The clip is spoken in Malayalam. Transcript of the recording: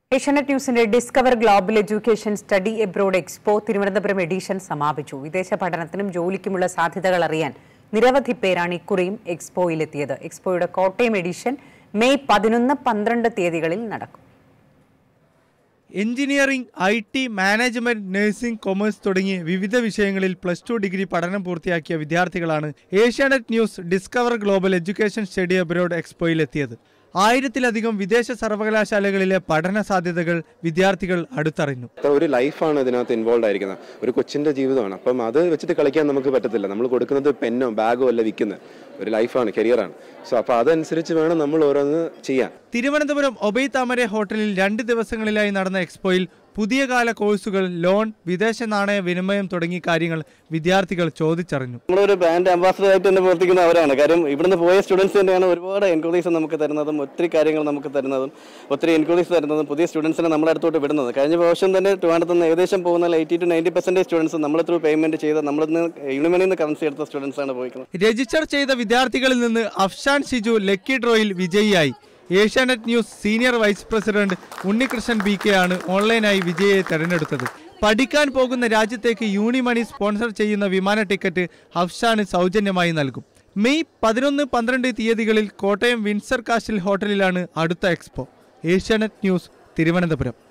ഏഷ്യാനെറ്റ് ന്യൂസിന്റെ discover global education study abroad expo Thiruvananthapuram edition സമാപിച്ചു വിദേശ പഠനത്തിനും ജോലിക്കുമുള്ള സാധ്യതകൾ അറിയാൻ നിരവധി പേരാണ് ഇക്കുറിയും എക്സ്പോയിലെത്തിയത് എക്സ്പോയുടെ കോട്ടയം എഡിഷൻ മെയ് പതിനൊന്ന് പന്ത്രണ്ട് തീയതികളിൽ നടക്കും engineering I T management nursing commerce തുടങ്ങിയ വിവിധ വിഷയങ്ങളിൽ പ്ലസ് ടു ഡിഗ്രി പഠനം പൂർത്തിയാക്കിയ വിദ്യാർത്ഥികളാണ് Asianet news discover global education study abroad എക്സ്പോയിലെത്തിയത് ആയിരത്തിലധികം വിദേശ സർവകലാശാലകളിലെ പഠന സാധ്യതകൾ വിദ്യാർത്ഥികൾ അടുത്തറിഞ്ഞു അത്ര ഒരു ലൈഫാണ് ഇതിനകത്ത് ഇൻവോൾവ് ആയിരിക്കുന്നത് ഒരു കൊച്ചിന്റെ ജീവിതമാണ് അപ്പം അത് വെച്ചിട്ട് കളിക്കാൻ നമുക്ക് പറ്റത്തില്ല നമ്മൾ കൊടുക്കുന്നത് പെന്നോ ബാഗോ അല്ല വിൽക്കുന്നത് ഒരു ലൈഫാണ് കരിയറാണ് സോ അപ്പോൾ അതനുസരിച്ച് വേണം നമ്മൾ ഓരോന്ന് ചെയ്യാൻ തിരുവനന്തപുരം ഒബൈ താമര ഹോട്ടലിൽ രണ്ട് ദിവസങ്ങളിലായി നടന്ന എക്സ്പോയിൽ പുതിയ കാല കോഴ്സുകൾ ലോൺ വിദേശ നാണയ വിനിമയം തുടങ്ങിയ കാര്യങ്ങൾ വിദ്യാർത്ഥികൾ ചോദിച്ചറിഞ്ഞു നമ്മളൊരു ബ്രാൻഡ് അംബാസഡർ ആയിട്ട് തന്നെ പ്രവർത്തിക്കുന്ന അവരാണ് കാര്യം ഇവിടുന്ന് പോയ സ്റ്റുഡൻസ് തന്നെയാണ് ഒരുപാട് എൻക്വയറീസ് നമുക്ക് തരുന്നതും ഒത്തിരി കാര്യങ്ങൾ നമുക്ക് തരുന്നതും ഒത്തിരി എൻക്വയറീസ് തരുന്നതും പുതിയ സ്റ്റുഡൻസിനെ നമ്മുടെ അടുത്തോട്ട് വിടുന്നത് കഴിഞ്ഞ പ്രാവശ്യം തന്നെ ട്രിവാൻഡ്രത്ത് നിന്ന് ഏകദേശം പോകുന്ന eighty two ninety percentage students നമ്മൾ ത്രൂ പേയ്മെന്റ് ചെയ്ത് നമ്മളിന്ന് യൂണിമണിൽ നിന്ന് കറൻസി എടുത്ത സ്റ്റുഡൻസ് ആണ് പോയിരിക്കുന്നത് രജിസ്റ്റർ ചെയ്ത വിദ്യാർത്ഥികളിൽ നിന്ന് അഫ്ഷാൻ ഷിജു ലക്കി ഡ്രോയിൽ വിജയിയായി Asianet news senior vice president Unnikrishnan B K ആണ് ഓൺലൈനായി വിജയിയെ തെരഞ്ഞെടുത്തത് പഠിക്കാൻ പോകുന്ന രാജ്യത്തേക്ക് യൂണിമണി സ്പോൺസർ ചെയ്യുന്ന വിമാന ടിക്കറ്റ് അഫ്ഷാന് സൗജന്യമായി നൽകും മെയ് പതിനൊന്ന് പന്ത്രണ്ട് തീയതികളിൽ കോട്ടയം വിൻസർ കാശിൽ ഹോട്ടലിലാണ് അടുത്ത എക്സ്പോ ഏഷ്യാനെറ്റ് ന്യൂസ് തിരുവനന്തപുരം